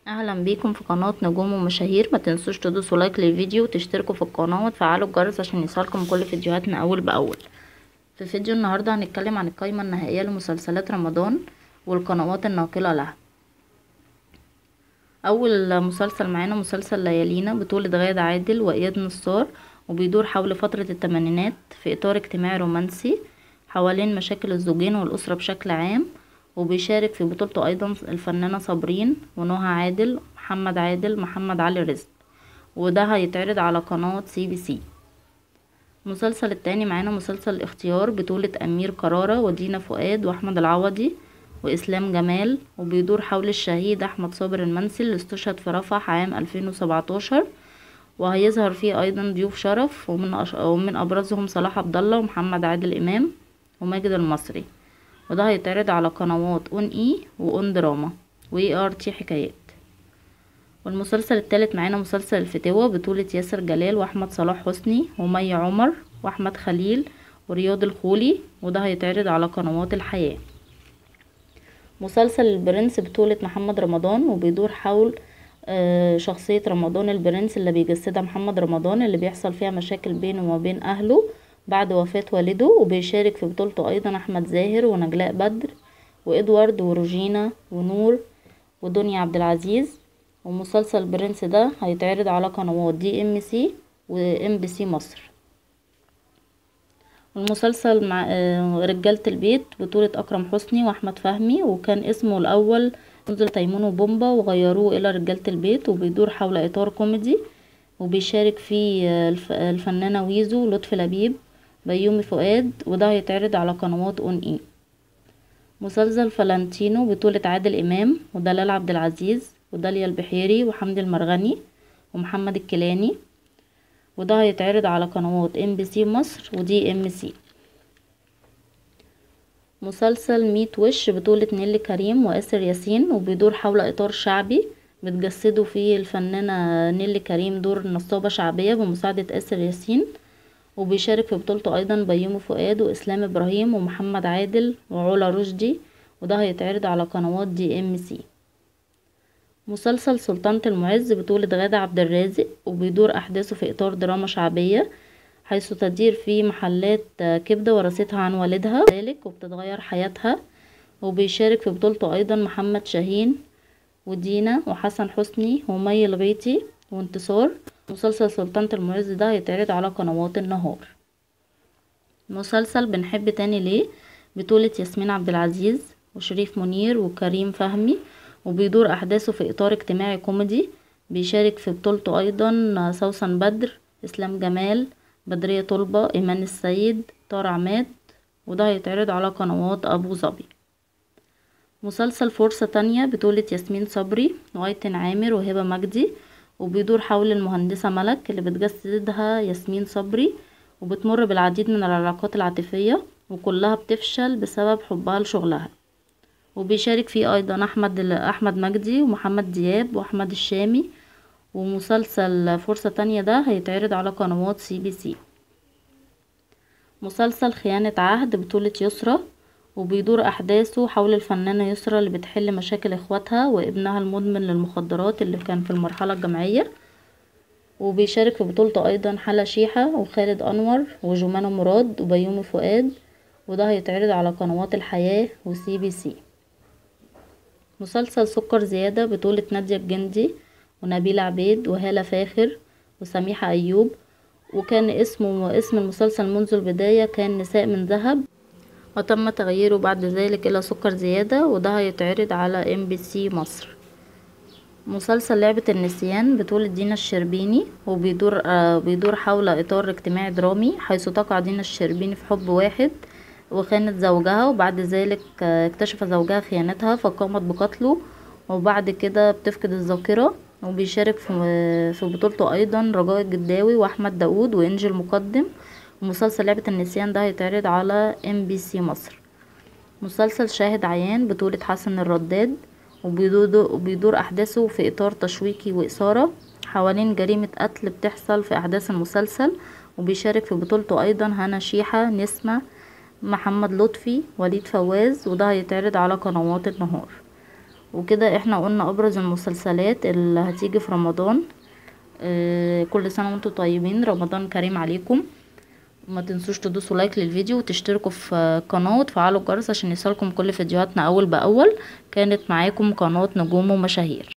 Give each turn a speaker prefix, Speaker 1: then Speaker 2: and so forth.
Speaker 1: اهلا بيكم في قناة نجوم ومشاهير ما تنسوش تدوسوا لايك للفيديو وتشتركوا في القناة وتفعلوا الجرس عشان يوصلكم كل فيديوهاتنا اول باول في فيديو النهاردة هنتكلم عن القائمة النهائية لمسلسلات رمضان والقنوات الناقلة لها اول مسلسل معانا مسلسل ليالينا بطولة غادة عادل واياد نصار وبيدور حول فترة التمانينات في اطار اجتماعي رومانسي حوالين مشاكل الزوجين والاسرة بشكل عام وبيشارك في بطولته ايضا الفنانة صابرين ونهى عادل محمد عادل محمد علي رزق وده هيتعرض على قناة سي بي سي المسلسل التاني معانا مسلسل الاختيار بطولة أمير كرارة ودينا فؤاد وأحمد العوضي وإسلام جمال وبيدور حول الشهيد أحمد صابر المنسي اللي استشهد في رفح عام 2017 وهيظهر فيه أيضا ضيوف شرف ومن, أش... ومن أبرزهم صلاح عبد الله ومحمد عادل إمام وماجد المصري وده هيتعرض على قنوات اون اي واون دراما واي ار تي حكايات والمسلسل التالت معانا مسلسل الفتوة بطولة ياسر جلال واحمد صلاح حسني ومي عمر واحمد خليل ورياض الخولي وده هيتعرض على قنوات الحياة مسلسل البرنس بطولة محمد رمضان وبيدور حول شخصية رمضان البرنس اللي بيجسدها محمد رمضان اللي بيحصل فيها مشاكل بينه وما بين أهله بعد وفاة والده وبيشارك في بطولته أيضا أحمد زاهر ونجلاء بدر وإدوارد وروجينا ونور ودنيا عبد العزيز ومسلسل برنس ده هيتعرض على قنوات دي ام سي وام بي سي مصر المسلسل مع رجالة البيت بطولة أكرم حسني وأحمد فهمي وكان اسمه الأول منزل تيمون وبومبا وغيروه إلى رجالة البيت وبيدور حول إطار كوميدي وبيشارك فيه الفنانة ويزو لطفي لبيب بيومي فؤاد وده هيتعرض على قنوات اون اي مسلسل فالنتينو بطولة عادل امام ودلال عبد العزيز وداليا البحيري وحمدي المرغني ومحمد الكيلاني وده هيتعرض على قنوات ام بي سي مصر ودي ام سي مسلسل ميت وش بطولة نيلي كريم واسر ياسين وبيدور حول اطار شعبي بتجسده فيه الفنانة نيلي كريم دور نصابة شعبية بمساعدة اسر ياسين وبيشارك في بطولته ايضا بيومي فؤاد واسلام ابراهيم ومحمد عادل وعلا رشدي وده هيتعرض على قنوات دي ام سي مسلسل سلطنة المعز بطولة غادة عبد الرازق وبيدور احداثه في اطار دراما شعبية حيث تدير في محلات كبدة ورثتها عن والدها ذلك وبتتغير حياتها وبيشارك في بطولته ايضا محمد شاهين ودينا وحسن حسني ومي الغيطي وانتصار مسلسل سلطنة المعز ده هيتعرض على قنوات النهار مسلسل بنحب تاني ليه بطولة ياسمين عبد العزيز وشريف منير وكريم فهمي وبيدور أحداثه في إطار اجتماعي كوميدي بيشارك في بطولته أيضا سوسن بدر إسلام جمال بدرية طلبة إيمان السيد طار عماد وده هيتعرض على قنوات أبو ظبي مسلسل فرصة تانية بطولة ياسمين صبري وأيتن عامر وهبة مجدي وبيدور حول المهندسة ملك اللي بتجسدها ياسمين صبري وبتمر بالعديد من العلاقات العاطفية وكلها بتفشل بسبب حبها لشغلها وبيشارك فيه أيضا أحمد أحمد مجدي ومحمد دياب وأحمد الشامي ومسلسل فرصة تانية ده هيتعرض على قنوات سي بي سي مسلسل خيانة عهد بطولة يسرى وبيدور أحداثه حول الفنانة يسرى اللي بتحل مشاكل اخواتها وابنها المدمن للمخدرات اللي كان في المرحلة الجامعية وبيشارك في بطولته أيضا حلا شيحة وخالد أنور وجمانة مراد وبيومي فؤاد وده هيتعرض على قنوات الحياة وسي بي سي مسلسل سكر زيادة بطولة نادية الجندي ونبيل عبيد وهالة فاخر وسميحة أيوب وكان اسمه اسم المسلسل منذ البداية كان نساء من ذهب وتم تغييره بعد ذلك إلى سكر زيادة وده هيتعرض على ام بي سي مصر مسلسل لعبة النسيان بطولة دينا الشربيني وبيدور آه بيدور حول إطار اجتماعي درامي حيث تقع دينا الشربيني في حب واحد وخانت زوجها وبعد ذلك آه اكتشف زوجها خيانتها فقامت بقتله وبعد كده بتفقد الذاكرة وبيشارك في, في بطولته أيضا رجاء الجداوي وأحمد داود وإنجي المقدم ومسلسل لعبة النسيان ده هيتعرض على ام بي سي مصر مسلسل شاهد عيان بطولة حسن الرداد وبيدور, وبيدور أحداثه في إطار تشويقي وإثارة حوالين جريمة قتل بتحصل في أحداث المسلسل وبيشارك في بطولته أيضا هنا شيحة نسمة محمد لطفي وليد فواز وده هيتعرض على قنوات النهار وكده احنا قلنا ابرز المسلسلات اللي هتيجي في رمضان آه، كل سنة وانتم طيبين رمضان كريم عليكم وما تنسوش تدوسوا لايك للفيديو وتشتركوا في القناة وتفعلوا الجرس عشان يصلكم كل فيديوهاتنا اول باول كانت معاكم قناة نجوم ومشاهير